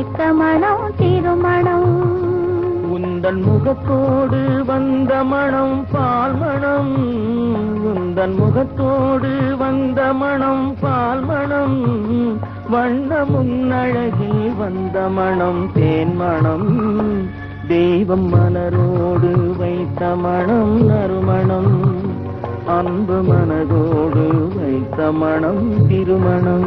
வைத்த மனம் திருமணம் உந்தன் முகத்தோடு வந்த மணம் பால் மணம் உந்தன் முகத்தோடு வந்த மணம் பால் மணம் வண்ண முன்னழகில் வந்த மணம் தேன் மணம் தெய்வம் மலரோடு வைத்த மணம் நறுமணம் அன்பு மனதோடு வைத்த மணம் திருமணம்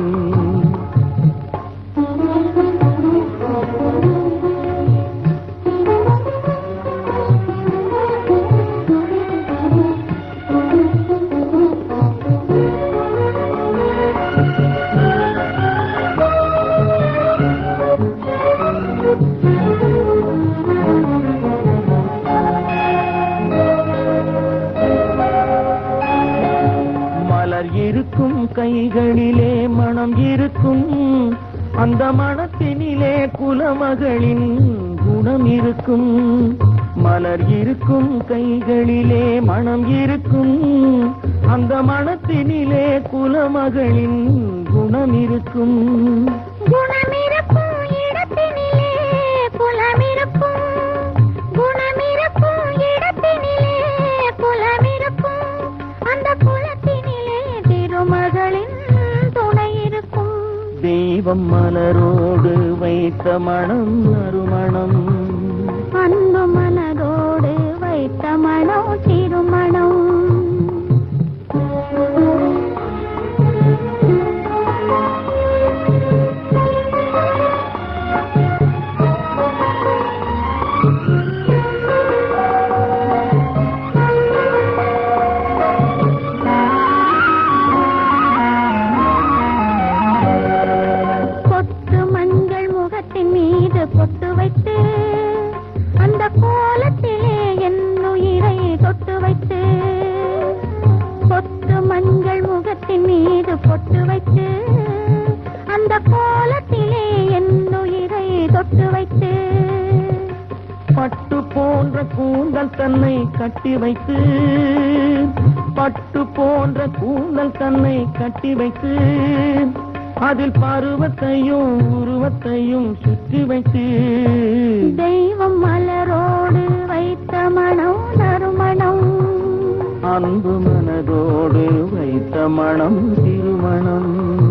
மலர் இருக்கும் கைகளிலே மனம் இருக்கும் அந்த மனத்தினிலே குலமகளின் குணம் இருக்கும் மலர் இருக்கும் கைகளிலே மனம் இருக்கும் அந்த மனத்தினிலே குலமகளின் குணம் இருக்கும் குணமிருக்கும் இடத்தினிலே குலமிருக்கும் குணமிருக்கும் இடத்தினிலே குலமிருக்கும் அந்த குலத்தினிலே திருமகளின் துணை இருக்கும் தெய்வம் மலரோடு வைத்த மனம் நறுமணம் அன்பு மனதோடு வைத்த மனம் திருமணம் பொட்டு மஞ்சள் முகத்தின் மீது பொட்டு வைத்து அந்த கோலத்திலே என் உயிரை தொட்டு வைத்து பொட்டு மஞ்சள் முகத்தின் மீது பொட்டு வைத்து அந்த கோலத்திலே என் உயிரை தொட்டு வைத்து பட்டு போன்ற கூந்தல் தன்னை கட்டி வைத்து பட்டு போன்ற கூந்தல் தன்னை கட்டி வைத்து அதில் பருவத்தையும் உருவத்தையும் சுற்றி வைத்து தெய்வம் மலரோடு வைத்த மனம் நறுமணம் அன்பு மனதோடு வைத்த மனம் திருமணம்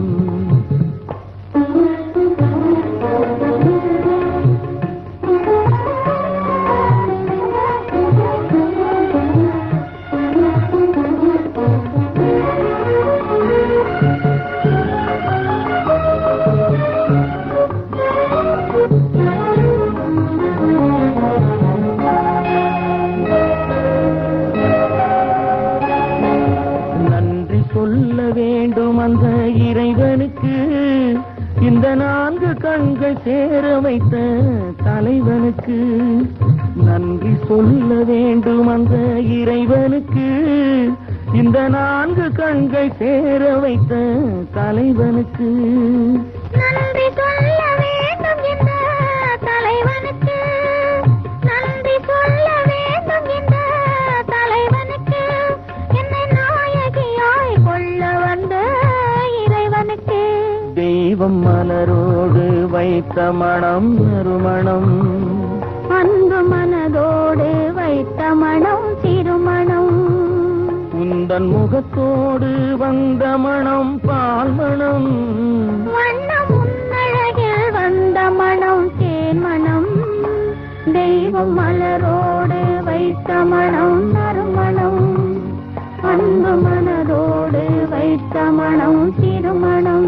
நன்றி சொல்ல வேண்டும் அந்த இறைவனுக்கு இந்த நான்கு கண்கள் சேர வைத்த தலைவனுக்கு நன்றி சொல்ல வேண்டும் அந்த இறைவனுக்கு இந்த நான்கு கண்கள் சேர வைத்த தலைவனுக்கு நன்றி சொல்ல வேண்டும் இந்த தலைவனுக்கு நன்றி சொல்ல வேண்டும் இந்த தலைவனுக்கு என்னை நாயகியாய் கொள்ள வந்த இறைவனுக்கு தெய்வம் மலரோடு வைத்த மனம் நறுமணம் அன்பு மனதோடு வைத்த மனம் திருமணம் உந்தன் முகத்தோடு வந்த மனம் பால் மணம் வண்ணம் உன்னழகில் வந்த மனம் தேன் மனம் தெய்வம் மலரோடு வைத்த மனம் நறுமணம் அன்பு மனதோடு வைத்த மனம் திருமணம்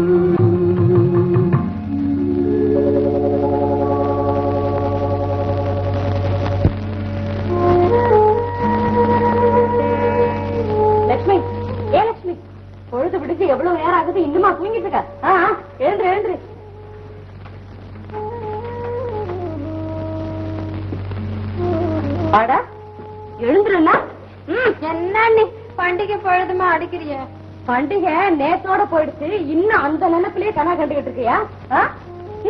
லட்சுமி ஏ லட்சுமி பொழுது விடுச்சு எவ்வளவு நேரம் ஆகுது இன்னுமா தூங்கிட்டு இருக்க ஆ, ஆ, எழுந்துரு எழுந்துரு அடா எழுந்துருன்னா என்ன நீ பண்டிகை பொழுதுமா அடிக்கிறிய பண்டிகை நேத்தோட போயிடுச்சு இன்னும் அந்த நினைப்பிலேயே கனா கண்டுகிட்டு இருக்கியா ஆ?